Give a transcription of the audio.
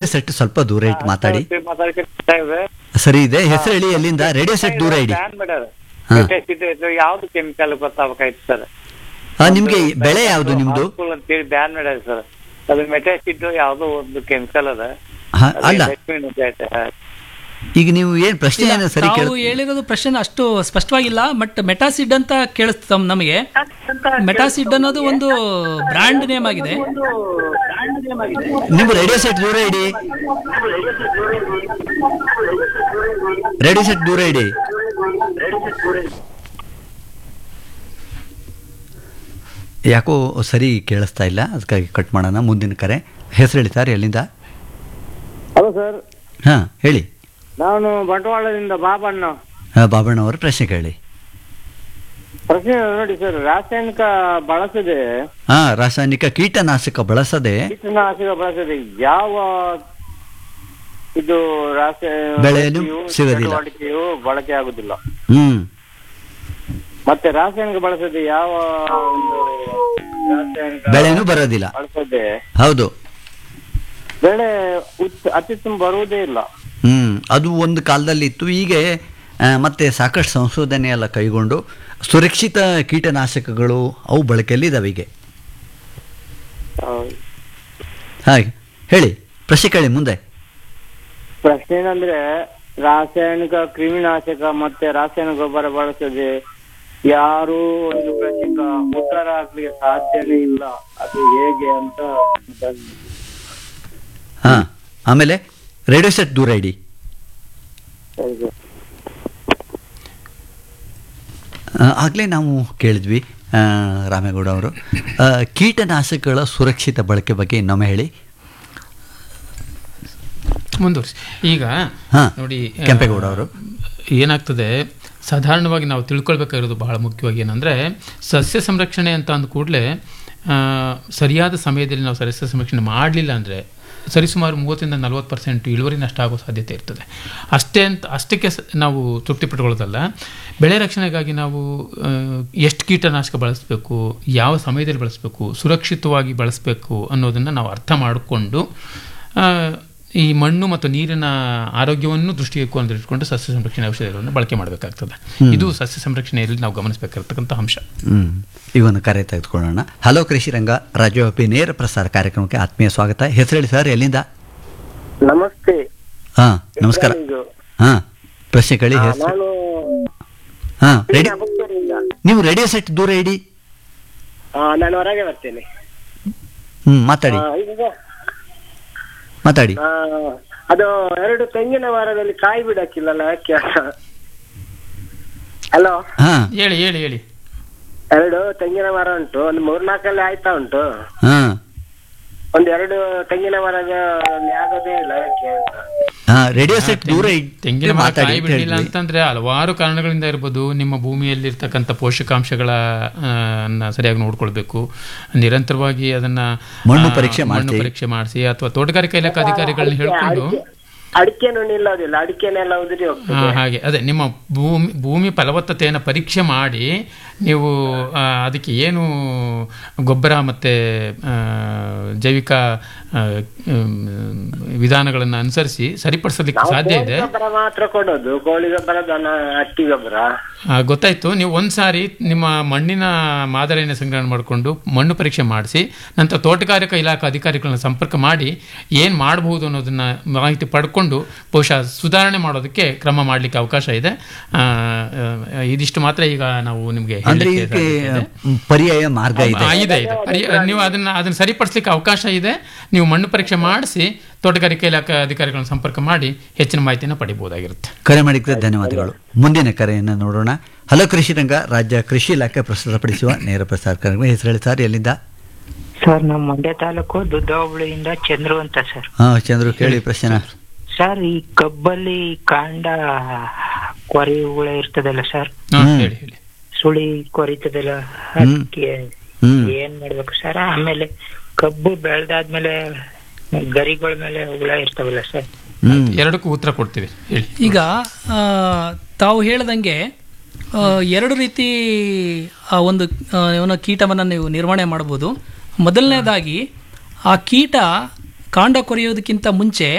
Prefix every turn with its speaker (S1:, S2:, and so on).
S1: Set ಸ್ವಲ್ಪ ದೂರ ಇಟ್ಟು ಮಾತಾಡಿ
S2: ಮಾತಾಡ್ತಾ ಇದೆ
S1: ಸರಿ ಇದೆ ಹೆಸರು ಹೇಳಿ ಎಲ್ಲಿಂದ ರೇಡಿಯೋ ಸೆಟ್ ದೂರ ಇಡಿ
S2: ಬ್ಯಾನ್ ಮಾಡ್ಯಾರ
S1: ಹಾ.
S2: ಯಾವ್ದು ಕೆಮಿಕಲ್ ಗೊತ್ತಾಗಬೇಕಾಯ್ತು ಸರ್
S1: ಆ, ನಿಮ್ಗೆ ಬೆಳೆ ಯಾವುದು ನಿಮ್ದು
S2: ಅಂತೇಳಿ ಬ್ಯಾನ್ ಮಾಡ್ಯಾರ ಸರ್ ಅದು ಮೆಟಾಸಿಡ್ ಯಾವ್ದೋ ಒಂದು ಕೆಮಿಕಲ್ ಅದ
S1: ಹ,
S2: ಅದು
S1: ಅಲ್ಲ
S2: ಲಕ್ಷ್ಮೀ ನಜಾಯ್ತ.
S1: ಈಗ ನೀವು ಏನ್ ಪ್ರಶ್ನೆ ಏನು ಸರಿ ಕೇಳ
S3: ತಾವು ಹೇಳಿರೋದು ಪ್ರಶ್ನೆ ಅಷ್ಟು ಸ್ಪಷ್ಟವಾಗಿಲ್ಲ ಬಟ್ ಮೆಟಾಸಿಡ್ ಅಂತ ಕೇಳಿಸ್ತ ನಮಗೆ ಮೆಟಾಸಿಡ್ ಅನ್ನೋದು ಒಂದು ಬ್ರ್ಯಾಂಡ್ ನೇಮ್ ಆಗಿದೆ
S1: ನೀವು ರೇಡಿಯೋ ಸೆಟ್ ದೂರ ಇಡಿ ರೇಡಿಯೋ ಸೆಟ್ ದೂರ ಇಡಿ ಯಾಕೋ ಸರಿ ಕೇಳಿಸ್ತಾ ಇಲ್ಲ ಅದಕ್ಕಾಗಿ ಕಟ್ ಮಾಡೋಣ ಮುಂದಿನ ಕರೆ ಹೆಸರು ಹೇಳಿ ಸರ್ ಎಲ್ಲಿಂದ
S2: ಹಲೋ ಸರ್
S1: ಹಾ ಹೇಳಿ
S2: ನಾನು ಬಂಟ್ವಾಳದಿಂದ ಬಾಬಣ್ಣ
S1: ಹಾ, ಬಾಬಣ್ಣ ಅವರ ಪ್ರಶ್ನೆ ಕೇಳಿ
S2: ಪ್ರಶ್ನೆ ನೋಡಿ ಸರ್ ರಾಸಾಯನಿಕ ಬಳಸದೆ
S1: ಹಾ ರಾಸಾಯನಿಕ ಕೀಟನಾಶಕ ಬಳಸದೆ
S2: ಕೀಟನಾಶಕ ಬಳಸದೆ ಯಾವ ಇದು ರಾಸಾಯನಿಕ
S1: ಬೆಳೆಯನ್ನು ಸಿಗೋದಿಲ್ಲ.
S2: ಚಟುವಟಿಕೆಯು ಬಳಕೆ ಆಗುದಿಲ್ಲ
S1: ಹ್ಮ್
S2: ಮತ್ತೆ ರಾಸಾಯನಿಕ ಬಳಸದೆ ಯಾವ ಒಂದು ರಾಸಾಯನಿಕ
S1: ಬೆಳೆನೂ ಬರೋದಿಲ್ಲ
S2: ಬಳಸದೆ
S1: ಹೌದು
S2: ಬೆಳೆ ಉತ್- ಅತ್ಯುತ್ತಮ ಬರುವುದೇ ಇಲ್ಲ
S1: ಹ್ಮ್ ಅದು ಒಂದು ಕಾಲದಲ್ಲಿ ಇತ್ತು ಈಗ ಆ, ಮತ್ತೆ ಸಾಕಷ್ಟು ಸಂಶೋಧನೆ ಎಲ್ಲ ಕೈಗೊಂಡು ಸುರಕ್ಷಿತ ಕೀಟನಾಶಕಗಳು ಅವು ಬಳಕೆಯಲ್ಲಿ ಇದಾವೆ ಈಗ
S2: ಹೌದು.
S1: ಹಾಗೆ ಹೇಳಿ ಪ್ರಶ್ನೆ ಕೇಳಿ ಮುಂದೆ
S2: ಪ್ರಶ್ನೆ ಏನಂದ್ರೆ ರಾಸಾಯನಿಕ ಕ್ರಿಮಿನಾಶಕ ಮತ್ತೆ ರಾಸಾಯನಿಕ ಗೊಬ್ಬರ ಬಳಸದೆ ಯಾರು ಒಂದು ಪ್ರಶ್ನೆಗೆ ಉತ್ತರ ಹಾಕ್ಲಿಕ್ಕೆ ಸಾಧ್ಯನೇ ಇಲ್ಲ ಅದು ಹೇಗೆ ಅಂತ ಬಂದ್-
S1: ಹಾ ಆಮೇಲೆ ರೇಡಿಯೋ ಸೆಟ್ ದೂರ ಇಡಿ
S2: ಸರಿ ಸರ್.
S1: ಆಗಲೇ ನಾವು ಕೇಳಿದ್ವಿ ಆ, ರಾಮೇಗೌಡ ಅವರು ಆ, ಕೀಟನಾಶಕಗಳ ಸುರಕ್ಷಿತ ಬಳಕೆ ಬಗ್ಗೆ ಇನ್ನೊಮ್ಮೆ ಹೇಳಿ
S4: ಮುಂದುವರಿಸಿ ಈಗ
S1: ಹಾ,
S4: ನೋಡಿ ಆ,
S1: ಕೆಂಪೇಗೌಡ ಅವರು.
S4: ಏನಾಗ್ತದೆ ಸಾಧಾರಣವಾಗಿ ನಾವು ತಿಳ್ಕೊಳ್ಬೇಕಾಗಿರೋದು ಬಹಳ ಮುಖ್ಯವಾಗಿ ಏನಂದರೆ ಸಸ್ಯ ಸಂರಕ್ಷಣೆ ಅಂತ ಅಂದ ಕೂಡಲೇ ಸರಿಯಾದ ಸಮಯದಲ್ಲಿ ನಾವು ಸಸ್ಯ ಸಂರಕ್ಷಣೆ ಮಾಡಲಿಲ್ಲ ಅಂದರೆ ಸರಿಸುಮಾರು ಮೂವತ್ತರಿಂದ ನಲ್ವತ್ತು ಪರ್ಸೆಂಟ್ ಇಳುವರಿ ನಷ್ಟ ಆಗೋ ಸಾಧ್ಯತೆ ಇರ್ತದೆ ಅಷ್ಟೇ ಅಂತ ಅಷ್ಟಕ್ಕೆ ಸ- ನಾವು ತೃಪ್ತಿ ಪಟ್ಕೊಳ್ಳೋದಲ್ಲ ಬೆಳೆ ರಕ್ಷಣೆಗಾಗಿ ನಾವು ಆ, ಎಷ್ಟು ಕೀಟನಾಶಕ ಬಳಸಬೇಕು ಯಾವ ಸಮಯದಲ್ಲಿ ಬಳಸಬೇಕು ಸುರಕ್ಷಿತವಾಗಿ ಬಳಸಬೇಕು ಅನ್ನೋದನ್ನು ನಾವು ಅರ್ಥ ಮಾಡಿಕೊಂಡು ಆ, ಈ ಮಣ್ಣು ಮತ್ತು ನೀರಿನ ಆರೋಗ್ಯವನ್ನು ದೃಷ್ಟಿಗೆ ಇಟ್ಕೊಂಡು ಸಸ್ಯ ಸಂರಕ್ಷಣೆ ಔಷಧಿಗಳನ್ನು ಬಳಕೆ ಮಾಡಬೇಕಾಗ್ತದೆ ಇದು ಸಸ್ಯ ಸಂರಕ್ಷಣೆಯಲ್ಲಿ ನಾವು ಗಮನಿಸಬೇಕಾಗಿರ್ತಕ್ಕಂಥ ಅಂಶ
S1: ಹ್ಮ್ ಇವನು ಕರೆ ತೆಗೆದುಕೊಳ್ಳೋಣ ಹಲೋ ಕೃಷಿ ರಂಗ ರಾಜ್ಯವ್ಯಾಪಿ ನೇರ ಪ್ರಸಾರ ಕಾರ್ಯಕ್ರಮಕ್ಕೆ ಆತ್ಮೀಯ ಸ್ವಾಗತ ಹೆಸರು ಹೇಳಿ ಸರ್ ಎಲ್ಲಿಂದ
S2: ನಮಸ್ತೆ
S1: ಹಾ ನಮಸ್ಕಾರ
S2: ಇದು
S1: ಹಾ ಪ್ರಶ್ನೆ ಕೇಳಿ ಹೆಸರು
S2: ನಾನು
S1: ಹಾ ರೆಡಿ
S2: ಪುತ್ತೂರಿಂದ.
S1: ನೀವು ರೇಡಿಯೋ ಸೆಟ್ ದೂರ ಇಡಿ
S2: ಆ, ನಾನು ಹೊರಗೆ ಬರ್ತೇನೆ
S1: ಹ್ಮ್ ಮಾತಾಡಿ
S2: ಆ, ಈಗ
S1: ಮಾತಾಡಿ
S2: ಆ, ಅದು ಎರಡು ತೆಂಗಿನ ಮರದಲ್ಲಿ ಕಾಯಿ ಬಿಡಕ್ಕಿಲ್ಲಲ್ಲ ಯಾಕೆ ಹಲೋ
S1: ಹಾ
S4: ಹೇಳಿ ಹೇಳಿ ಹೇಳಿ
S2: ಎರಡು ತೆಂಗಿನ ಮರ ಉಂಟು ಒಂದು ಮೂರ್ನಾಲ್ಕಲ್ಲಿ ಆಯ್ತಾ ಉಂಟು
S1: ಹಾ
S2: ಒಂದ್ ಎರಡು ತೆಂಗಿನ ಮರದ ಆಗೋದೇ ಇಲ್ಲ ಯಾಕೆ ಅಂತ
S1: ಹಾ ರೇಡಿಯೋ ಸೆಟ್ ದೂರ
S4: ತೆಂಗಿನ
S1: ಇಟ್ಟು
S4: ಮರ
S1: ಮಾತಾಡಿ
S4: ಕಾಯಿ
S1: ಅಂತ
S4: ಬಿಡಲಿಲ್ಲ
S1: ಹೇಳಿದ್ವಿ.
S4: ಅಂತಂದ್ರೆ ಹಲವಾರು ಕಾರಣಗಳಿಂದ ಇರ್ಬೋದು ನಿಮ್ಮ ಭೂಮಿಯಲ್ಲಿರ್ತಕ್ಕಂಥ ಪೋಷಕಾಂಶಗಳ ಆ, ನ ಸರಿಯಾಗಿ ನೋಡ್ಕೊಳ್ಬೇಕು ನಿರಂತರವಾಗಿ ಅದನ್ನ
S1: ಮಣ್ಣು
S4: ಆ,
S1: ಪರೀಕ್ಷೆ
S4: ಮಣ್ಣು
S1: ಮಾಡ್ಸಿ.
S4: ಪರೀಕ್ಷೆ ಮಾಡಿಸಿ ಅಥವಾ ತೋಟಗಾರಿಕಾ ಇಲಾಖೆ ಅಧಿಕಾರಿಗಳನ್ನ ಹೇಳ್ಕೊಂಡು
S2: ಅಡಿಕೆನು ನಿಲ್ಲೋದಿಲ್ಲ ಅಡಿಕೆನೆಲ್ಲ ಉದುರಿ
S4: ಹಾ,
S2: ಹೋಗ್ತದೆ
S4: ಹಾಗೆ ಅದೇ ನಿಮ್ಮ ಭೂಮಿ ಭೂಮಿ ಫಲವತ್ತತೆಯನ್ನು ಪರೀಕ್ಷೆ ಮಾಡಿ ನೀವು ಆ, ಅದಕ್ಕೆ ಏನು ಗೊಬ್ಬರ ಮತ್ತು ಜೈವಿಕ ಆ, ಮ್, ವಿಧಾನಗಳನ್ನು ಅನುಸರಿಸಿ ಸರಿಪಡಿಸೋದಕ್ಕೆ
S2: ನಾವು
S4: ಸಾಧ್ಯ
S2: ಕೋಳಿ
S4: ಇದೆ
S2: ಗೊಬ್ಬರ ಮಾತ್ರ ಕೊಡೋದು ಕೋಳಿ ಗೊಬ್ಬರ ದನ ಹಟ್ಟಿ ಗೊಬ್ಬರ
S4: ಆ, ಗೊತ್ತಾಯ್ತು ನೀವು ಒಂದು ಸಾರಿ ನಿಮ್ಮ ಮಣ್ಣಿನ ಮಾದರಿಯನ್ನು ಸಂಗ್ರಹಣೆ ಮಾಡಿಕೊಂಡು ಮಣ್ಣು ಪರೀಕ್ಷೆ ಮಾಡಿಸಿ ನಂತರ ತೋಟಗಾರಿಕಾ ಇಲಾಖೆ ಅಧಿಕಾರಿಗಳನ್ನ ಸಂಪರ್ಕ ಮಾಡಿ ಏನು ಮಾಡಬಹುದು ಅನ್ನೋದನ್ನ ಮಾಹಿತಿ ಪಡ್ಕೊಂಡು ಬಹುಶಃ ಸುಧಾರಣೆ ಮಾಡೋದಕ್ಕೆ ಕ್ರಮ ಮಾಡಲಿಕ್ಕೆ ಅವಕಾಶ ಇದೆ ಆ, ಆ, ಇದಿಷ್ಟು ಮಾತ್ರ ಈಗ ನಾವು ನಿಮಗೆ
S1: ಅಂದ್ರೆ ಇದಕ್ಕೆ ಪರ್ಯಾಯ ಮಾರ್ಗ ಇದೆ
S4: ಇದೆ ಇದೆ ಪರಿ- ನೀವು ಅದನ್ನ ಅದನ್ನ ಸರಿಪಡಿಸ್ಲಿಕ್ಕೆ ಅವಕಾಶ ಇದೆ ನೀವು ಮಣ್ಣು ಪರೀಕ್ಷೆ ಮಾಡಿಸಿ ತೋಟಗಾರಿಕೆ ಇಲಾಖೆ ಅಧಿಕಾರಿಗಳನ್ನ ಸಂಪರ್ಕ ಮಾಡಿ ಹೆಚ್ಚಿನ ಮಾಹಿತಿಯನ್ನು ಪಡಿಬಹುದಾಗಿರುತ್ತೆ
S1: ಕರೆ ಮಾಡಿದ್ದಕ್ಕೆ ಧನ್ಯವಾದಗಳು ಮುಂದಿನ ಕರೆಯನ್ನು ನೋಡೋಣ ಹಲೋ ಕೃಷಿ ರಂಗ ರಾಜ್ಯ ಕೃಷಿ ಇಲಾಖೆ ಪ್ರಸ್ತುತಪಡಿಸುವ ನೇರ ಪ್ರಸಾರ ಕಾರ್ಯಕ್ರಮ ಹೆಸರು ಹೇಳಿ ಸರ್ ಎಲ್ಲಿಂದ
S5: ಸರ್ ನಮ್ಮ ಮಂಡ್ಯ ತಾಲೂಕು ದುದ್ದ ಹೋಬಳಿಯಿಂದ ಚಂದ್ರು ಅಂತ ಸರ್
S1: ಹಾ ಚಂದ್ರು ಕೇಳಿ ಪ್ರಶ್ನೆ
S5: ಸರ್ ಈ ಕಬ್ಬಲ್ಲಿ ಕಾಂಡ ಕೊರಿ ಹುಳ ಇರ್ತದಲ್ಲ ಸರ್
S4: ಹಾ,
S1: ಹ್ಮ್.
S4: ಹೇಳಿ ಹೇಳಿ
S5: ಸುಳಿ ಕೊರಿತದಲ್ಲ
S1: ಹ್ಮ್.
S5: ಅದಕ್ಕೆ
S1: ಹ್ಮ್
S5: ಏನ್ ಮಾಡ್ಬೇಕು ಸರ್ ಆಮೇಲೆ ಕಬ್ಬು ಬೆಳ್ದಾದ್ಮೇಲೆ ಗರಿಗಳ ಮೇಲೆ ಹುಳ ಇರ್ತಾವಲ್ಲ ಸರ್
S1: ಹ್ಮ್
S4: ಎರಡಕ್ಕೂ ಉತ್ತರ ಕೊಡ್ತೀವಿ ಹೇಳಿ
S3: ಈಗ ಆ, ತಾವು ಹೇಳ್ದಂಗೆ ಆ, ಎರಡು ರೀತಿ ಆ ಒಂದು ಆ, ಏನೋ ಕೀಟವನ್ನು ನೀವು ನಿರ್ವಹಣೆ ಮಾಡ್ಬೋದು ಮೊದಲನೇದಾಗಿ ಆ ಕೀಟ ಕಾಂಡ ಕೊರೆಯೋದಕ್ಕಿಂತ ಮುಂಚೆ